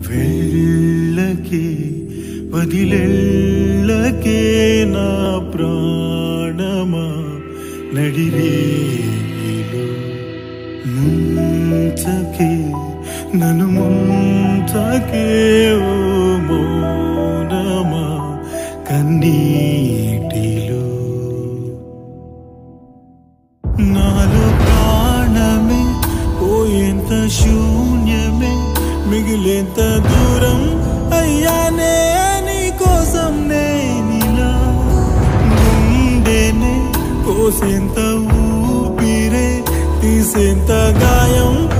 వెళ్ళకే వదిలెళ్ళకే నా ప్రాణమా నడిరేలో ముంచకే నన్ను ముంచకే ఓ మౌనమా కన్నీటిలో నాలో ప్రాణమే పోయేంత శూన్యమే మిగిలేంత దూరం అయ్యానే నీ కోసం నేనిలా గుండెనే కోసేంత ఊపిరే తీసేంత గాయం